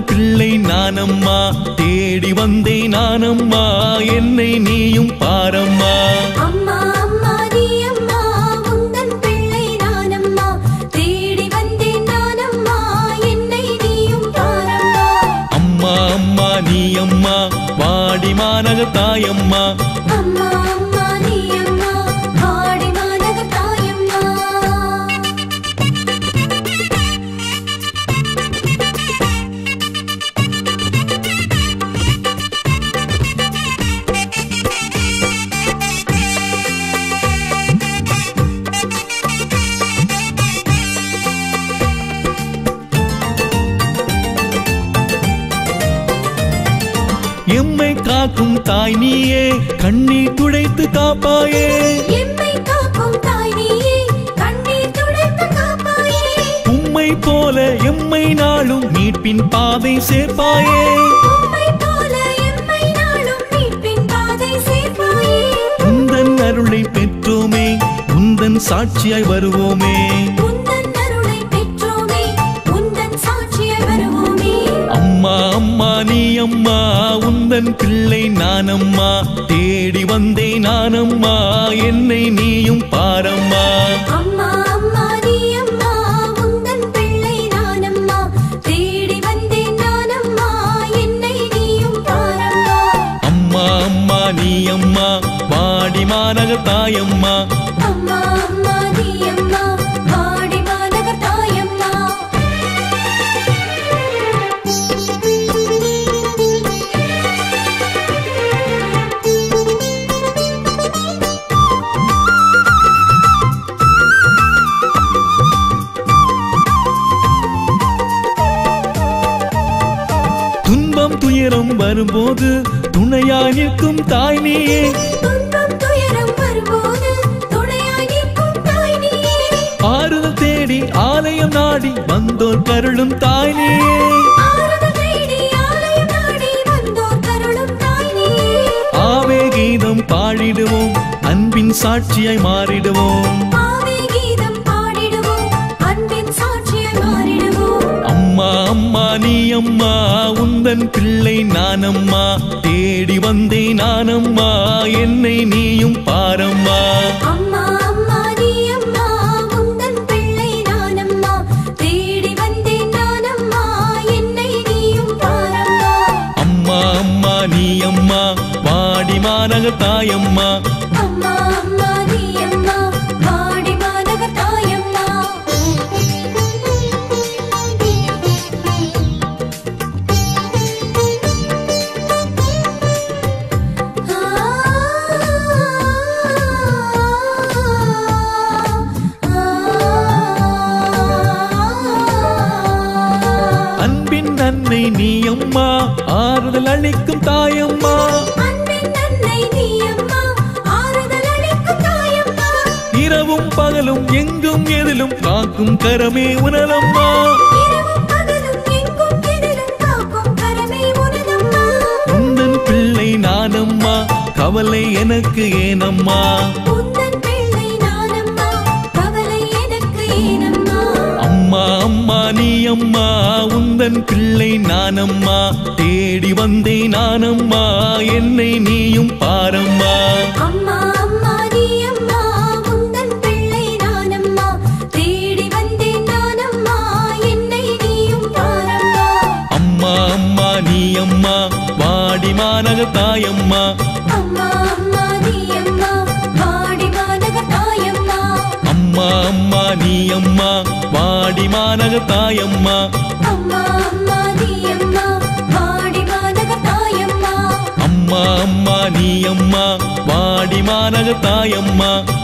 பிள்ளை நானம்மா தேடி வந்தேன் நானம்மா என்னை நீயும் பாரம்மா அம்மா அம்மா நீ அம்மா உந்தன் பிள்ளை நானம்மா தேடி வந்தேன் நானம்மா என்னை நீயும் பாரம்மா அம்மா அம்மா நீ அம்மா வாடி மாநக தாயம்மா அம்மா அம்மா நீ அம்மா ஆடி மாநக தாயம்மா எம்மை காக்கும் தாய் நீயே கண்ணீர் துடைத்து காப்பாயே எம்மை காக்கும் தாய் நீயே கண்ணீர் துடைத்து காப்பாயே உம்மை போல எம்மை நாளும் மீட்பின் பாதை சேர்ப்பாயே உம்மை போல எம்மை நாளும் மீட்பின் பாதை சேர்ப்பாயே உந்தன் அருளை பெற்றோமே உந்தன் சாட்சியாய் வருவோமே உந்தன் அருளை பெற்றோமே உந்தன் சாட்சியாய் வருவோமே அம்மா அம்மா நீ அம்மா உந்தன் பிள்ளை நானம்மா தேடி வந்தேன் நானம்மா என்னை நீயும் பாரம்மா அம்மா அம்மா நீ அம்மா உந்தன் பிள்ளை நானம்மா தேடி வந்தேன் நானம்மா என்னை நீயும் பாரம்மா அம்மா அம்மா நீ அம்மா வாடி மாநக தாயம்மா அம்மா அம்மா நீ அம்மா வாடி மாநக தாயம்மா துன்பம் துயரம் வரும்போது துணையாய் நிற்கும் தாய் நீயே துன்பம் துயரம் வரும்போது துணையாய் நிற்கும் தாய் நீயே ஆறுதல் தேடி ஆலயம் நாடி வந்தோர் கருளும் தாய் நீயே ஆறுதல் தேடி ஆலயம் நாடி வந்தோர் கருளும் தாய் நீயே ஆவே கீதம் பாடிடுவோம் அன்பின் சாட்சியாய் மாறிடுவோம் ஆவே கீதம் பாடிடுவோம் அன்பின் சாட்சியாய் மாறிடுவோம் அம்மா அம்மா நீ அம்மா உந்தன் பிள்ளை நானம்மா தேடி வந்தேன் நானம்மா என்னை நீயும் பாரம்மா அம்மா அம்மா நீ அம்மா உந்தன் பிள்ளை நானம்மா தேடி வந்தேன் நானம்மா என்னை நீயும் பாரம்மா அம்மா அம்மா நீ அம்மா வாடி மாநக தாயம்மா அம்மா அம்மா நீ அம்மா வாடி மாநக தாயம்மா அன்பின் அன்னை நீ அம்மா ஆறுதல் அளிக்கும் தாயம்மா அன்பின் அன்னை நீ அம்மா ஆறுதல் அளிக்கும் தாயம்மா இரவும் பகலும் எங்கும் எதிலும் காக்கும் கரமே உணரம்மா இரவும் பகலும் எங்கும் எதிலும் காக்கும் கரமே உனதம்மா உந்தன் பிள்ளை நானம்மா கவலை எனக்கு ஏனம்மா உந்தன் பிள்ளை நானம்மா கவலை எனக்கு ஏனம்மா அம்மா அம்மா நீ அம்மா உந்தன் பிள்ளை நானம்மா தேடி வந்தேன் நானம்மா என்னை நீயும் பாரம்மா அம்மா அம்மா நீ அம்மா உந்தன் பிள்ளை நானம்மா தேடி வந்தேன் நானம்மா என்னை நீயும் பாரம்மா அம்மா அம்மா நீ அம்மா வாடி மாநக தாயம்மா அம்மா அம்மா நீ அம்மா வாடி மாநக தாயம்மா அம்மா அம்மா நீ அம்மா வாடி மாநக தாயம்மா அம்மா அம்மா நீ அம்மா வாடி மாநக தாயம்மா அம்மா அம்மா நீ அம்மா வாடி மாநக தாயம்மா